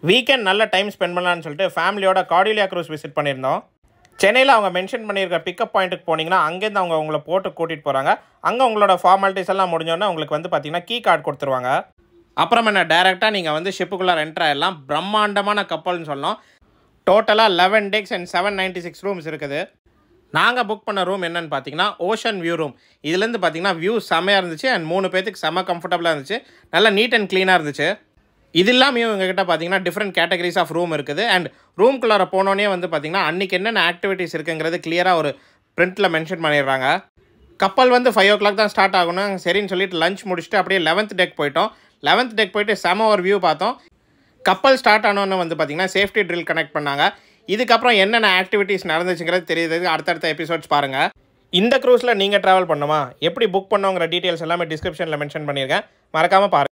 weekend நல்ல time spend பண்ணலான்னு சொல்லிட்டு ஃபேமிலியோட கார்டிலியா க்ரூஸ் விசிட் பண்ணியிருந்தோம் சென்னையில் அவங்க மென்ஷன் பண்ணியிருக்க பிக்கப் பாயிண்ட்டுக்கு போனீங்கன்னா அங்கேருந்து அவங்க உங்களை போட்டு கூட்டிகிட்டு போகிறாங்க அங்கே உங்களோட ஃபார்மாலிட்டிஸ் எல்லாம் முடிஞ்சோன்னே உங்களுக்கு வந்து பார்த்தீங்கன்னா கீ கார்டு கொடுத்துருவாங்க அப்புறம் என்ன டேரெக்டாக நீங்கள் வந்து ஷிப்புக்குள்ளே என்ட்ரு ஆயிடலாம் பிரம்மாண்டமான கப்பல்னு சொல்லலாம் டோட்டலாக eleven decks and seven ninety six rooms இருக்குது நாங்கள் புக் பண்ண ரூம் என்னன்னு பார்த்தீங்கன்னா ஓஷன் வியூ ரூம் இதுலேருந்து பார்த்தீங்கன்னா வியூ செமையாக இருந்துச்சு அண்ட் மூணு பேத்துக்கு செம கம்ஃபர்டபுளாக இருந்துச்சு நல்லா நீட் அண்ட் க்ளீனாக இருந்துச்சு இது இல்லாமையும் இவங்ககிட்ட பார்த்தீங்கன்னா டிஃப்ரெண்ட் கேட்டகரிஸ் ஆஃப் ரூம் இருக்குது அண்ட் ரூம்குள்ளார போனோடனே வந்து பார்த்தீங்கன்னா அன்றைக்கி என்னென்ன ஆக்டிவிட்டீஸ் இருக்குங்கிறது கிளியராக ஒரு பிரிண்ட்டில் மென்ஷன் பண்ணிடுறாங்க கப்பல் வந்து ஃபைவ் ஓ கிளாக் தான் ஸ்டார்ட் ஆகணும் சரின்னு சொல்லிட்டு லஞ்ச் முடிச்சுட்டு அப்படியே லெவன்த் டெக் போயிட்டோம் லெவன்த் டெக் போயிட்டு செம ஒரு வியூ பார்த்தோம் கப்பல் ஸ்டார்ட் ஆனோன்னு வந்து பார்த்தீங்கன்னா சேஃப்டி ட்ரில் கனெக்ட் பண்ணாங்க இதுக்கப்புறம் என்னென்ன ஆக்டிவிட்டீஸ் நடந்துச்சுங்கிறது தெரியுது அடுத்தடுத்த எபிசோட்ஸ் பாருங்கள் இந்த க்ரூஸில் நீங்கள் ட்ராவல் பண்ணுமா எப்படி புக் பண்ணோங்கிற டீட்டெயில்ஸ் எல்லாமே டிஸ்கிரிப்ஷனில் மென்ஷன் பண்ணியிருக்கேன் மறக்காமல் பாருங்கள்